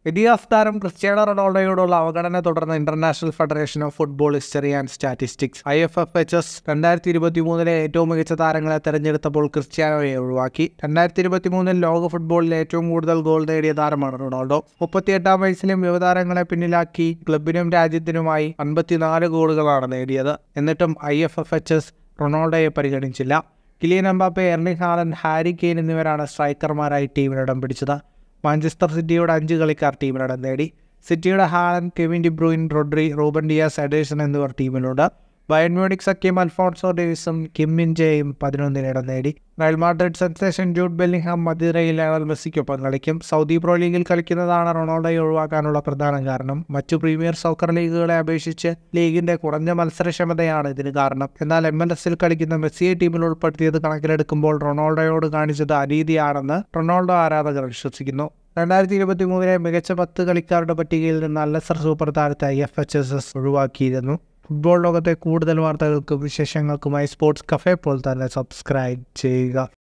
ഇതിഹാസ് താരം ക്രിസ്ത്യാനോ റൊണാൾഡോയോടുള്ള അവഗണന തുടർന്ന് international federation of football history and statistics I F F H S രണ്ടായിരത്തി ഇരുപത്തി മൂന്നിലെ ഏറ്റവും മികച്ച താരങ്ങളെ തെരഞ്ഞെടുത്തപ്പോൾ ക്രിസ്ത്യാനോയെ ഒഴിവാക്കി രണ്ടായിരത്തി ഇരുപത്തി മൂന്നിൽ ലോക ഫുട്ബോളിൽ ഏറ്റവും കൂടുതൽ ഗോൾ നേടിയ താരമാണ് റൊണാൾഡോ മുപ്പത്തിയെട്ടാം വയസ്സിലും യുവതാരങ്ങളെ പിന്നിലാക്കി ക്ലബിനും രാജ്യത്തിനുമായി അൻപത്തിനാല് ഗോളുകളാണ് നേടിയത് എന്നിട്ടും I F F H S റൊണാൾഡോയെ പരിഗണിച്ചില്ല Kylian Mbappe Erling Haaland Harry Kane എന്നിവരാണ് സ്ട്രൈക്കർമാരായി ടീമിനിടം പിടിച്ചത് മാഞ്ചസ്റ്റർ സിറ്റിയുടെ അഞ്ച് കളിക്കാർ ടീമിനിടം നേടി സിറ്റിയുടെ Haaland Kevin De Bruyne Rodri Ruben Dias Ederson എന്നിവർ ടീമിലുണ്ട് ബയൺ മ്യൂണിക് സഖ്യം അൽഫോൺസോ ഡേവിസും കിം മിൻജയും പതിനൊന്നിനിടം നേടി Real Madrid sensation Jude Bellingham മധ്യനിരയിൽ ലയണൽ മെസ്സിക്കൊപ്പം കളിക്കും സൗദി പ്രോ ലീഗിൽ കളിക്കുന്നതാണ് റൊണാൾഡോയെ ഒഴിവാക്കാനുള്ള പ്രധാന കാരണം മറ്റു പ്രീമിയർ സോക്കർ ലീഗുകളെ അപേക്ഷിച്ച് ലീഗിന്റെ കുറഞ്ഞ മത്സരക്ഷമതയാണ് ഇതിന് കാരണം എന്നാൽ എം എൽ എസിൽ കളിക്കുന്ന മെസ്സിയെ ടീമിൽ ഉൾപ്പെടുത്തിയത് കണക്കിലെടുക്കുമ്പോൾ റൊണാൾഡോയോട് കാണിച്ചത് അനീതിയാണെന്ന് റൊണാൾഡോ ആരാധകർ വിശ്വസിക്കുന്നു രണ്ടായിരത്തി ഇരുപത്തി മൂന്നിലെ മികച്ച പത്ത് കളിക്കാരുടെ പട്ടികയിൽ നിന്ന് അല്ലസർ സൂപ്പർ താരത്തെ I F H S S ഒഴിവാക്കിയിരുന്നു ഫുട്ബോൾ ലോകത്തെ കൂടുതൽ വാർത്തകൾക്കും വിശേഷങ്ങൾക്കുമായി സ്പോർട്സ് കഫേ പോൽ തന്നെ സബ്സ്ക്രൈബ് ചെയ്യുക